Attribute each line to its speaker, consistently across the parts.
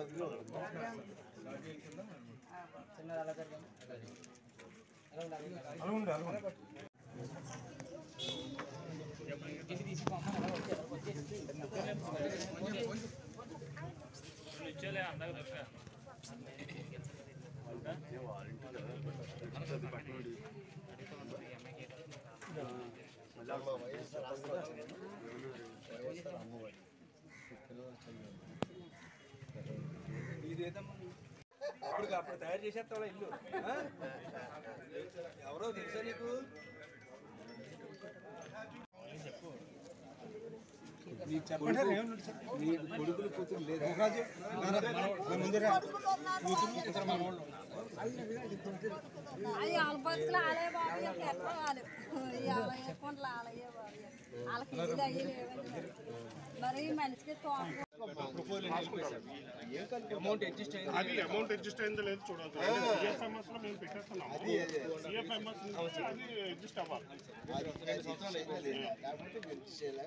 Speaker 1: అప్పుడు అప్పుడు తయారు చేసేస్తావా ఇల్లు ఆ? ఎవరో తెలుసా నీకు కొడుకులు కూతురు లేదు
Speaker 2: అయ్యి వాళ్ళ బతుకులు ఆలే బాబు వీళ్ళకి ఎట్లా వాళ్ళు వాళ్ళ అకౌంట్లు ఆలయ్యే బాబు వాళ్ళకి ఇది అయ్యి లేవండి మరి మనిషికి తోట
Speaker 1: అమౌంట్ అడ్జస్ట్ అయింది
Speaker 3: అది అమౌంట్ అడ్జస్ట్ అయిందో లేదో చూడాలి సిఎఫ్ఎంఎస్ లో మేము పెట్టేస్తున్నాము సిఎఫ్ఎంఎస్ నుంచి అది అడ్జస్ట్ అవ్వాలి
Speaker 1: రెండు సంవత్సరాలు అయిపోయింది లేకపోతే మీరు ఇచ్చేయాలా?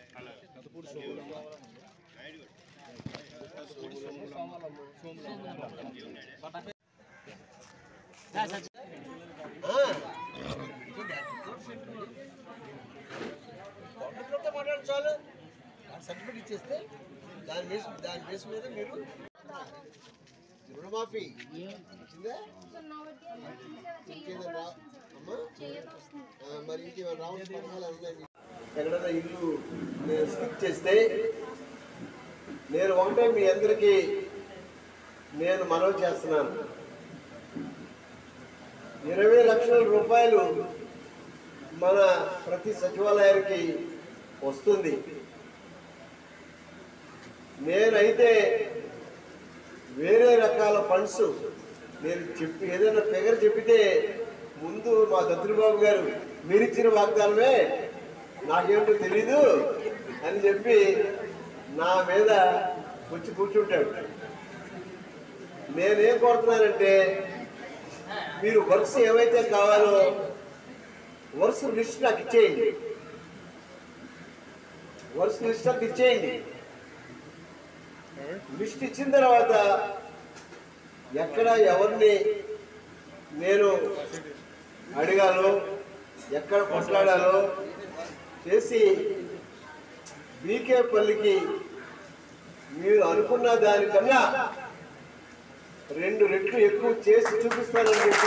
Speaker 1: కంప్యూటర్తో మాట్లాడండి చాలు సర్టిఫికేట్ ఇచ్చేస్తే దాని బేస్ దాని బేస్ మీద మీరు రుణమాఫీ వచ్చిందా ఇంకేదో రా అమ్మా ఆ, మరి ఇంకేమైనా రావాల్సిన పథకాలు ఉన్నాయి ఎక్కడైనా ఇల్లు నేను స్కిప్ చేస్తే నేను ఒకటే మీ అందరికీ నేను మనవి చేస్తున్నాను ఇరవై లక్షల రూపాయలు మన ప్రతి సచివాలయానికి వస్తుంది నేనైతే వేరే రకాల ఫండ్స్ నేను చెప్పి ఏదైనా ఫిగర్ చెప్పితే ముందు మా దత్తుబాబు గారు మీరిచ్చిన వాగ్దానమే నాకేమిటో తెలీదు అని చెప్పి నా మీద వచ్చి కూర్చుంటాడు నేనేం కోరుతున్నానంటే మీరు వర్క్స్ ఏవైతే కావాలో వర్క్స్ లిస్ట్ నాకు ఇచ్చేయండి వర్క్స్ లిస్ట్ నాకు ఇచ్చేయండి లిస్ట్ ఇచ్చిన తర్వాత ఎక్కడ ఎవరిని నేను అడగాలో ఎక్కడ కొట్లాడాలో చేసి బీకేపల్లికి మీరు అనుకున్న దానికన్నా రెండు రెట్లు ఎక్కువ చేసి చూపిస్తానని చెప్పి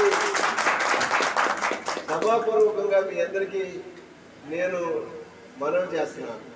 Speaker 1: సభాపూర్వకంగా మీ అందరికీ నేను మనవి చేస్తున్నాను